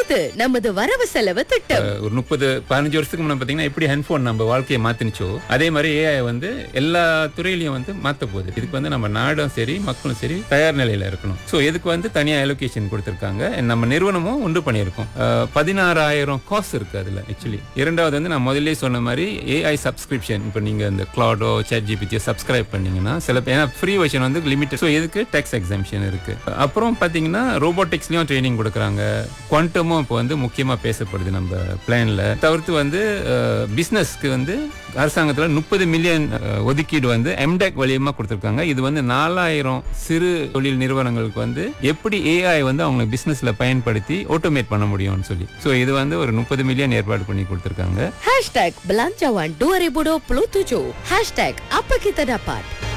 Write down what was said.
இது நமது வரவு செலவு திட்டம் ஒரு முப்பது பதினஞ்சு வருஷத்துக்கு முன்ன பாத்தீங்கன்னா எப்படி ஹெட்ஃபோன் நம்ம வாழ்க்கையை மாத்தினுச்சோ அதே மாதிரி ஏஐ வந்து எல்லா துறையிலையும் வந்து மாத்த போகுது இதுக்கு வந்து நம்ம நாடும் சரி மக்களும் சரி தயார் நிலையில இருக்கணும் ஸோ இதுக்கு வந்து தனியா அலோகேஷன் கொடுத்திருக்காங்க நம்ம நிறுவனமும் உண்டு பண்ணியிருக்கோம் அஹ், பதினாறாயிரம் காசு இருக்கு அதுல ஆக்சுவலி இரண்டாவது வந்து நான் முதல்ல சொன்ன மாதிரி ஏஐ சப்ஸ்கிரிப்ஷன் இப்போ நீங்க இந்த கிளாடோ சேட் ஜிபிடியோ சப்ஸ்கிரைப் பண்ணீங்கன்னா சில பேர் ஏன்னா ஃப்ரீ வெர்ஷன் வந்து லிமிட்டட் ஸோ இதுக்கு டேக்ஸ் எக்ஸாம்ஷன் இருக்கு அப்புறம் பாத்தீங்கன்னா ரோபோட்டிக்ஸ்லயும் ட்ரைனிங் கொடுக்குறாங்க குவாண்டமும் இப்போ வந்து முக்கியமா பேசப்படுது நம்ம பிளான்ல தவிர்த்து வந்து பிசினஸ்க்கு வந்து அரசாங்கத்துல முப்பது மில்லியன் ஒதுக்கீடு வந்து எம்டெக் வழியமா கொடுத்துருக்காங்க இது வந்து நாலாயிரம் சிறு தொழில் நிறுவனங்களுக்கு வந்து எப்படி ஏஐ வந்து அவங்க பிசினஸ்ல பயன்படுத்தி ஆட்டோமேட் பண்ண முடியும்னு சொல்லி ஸோ இது வந்து ஒரு முப்பது மில்லியன் ஏற்பாடு பண்ணி கொடுத்துருக்காங்க Hashtag Belanjawan 2027 Hashtag Apa Kita Dapat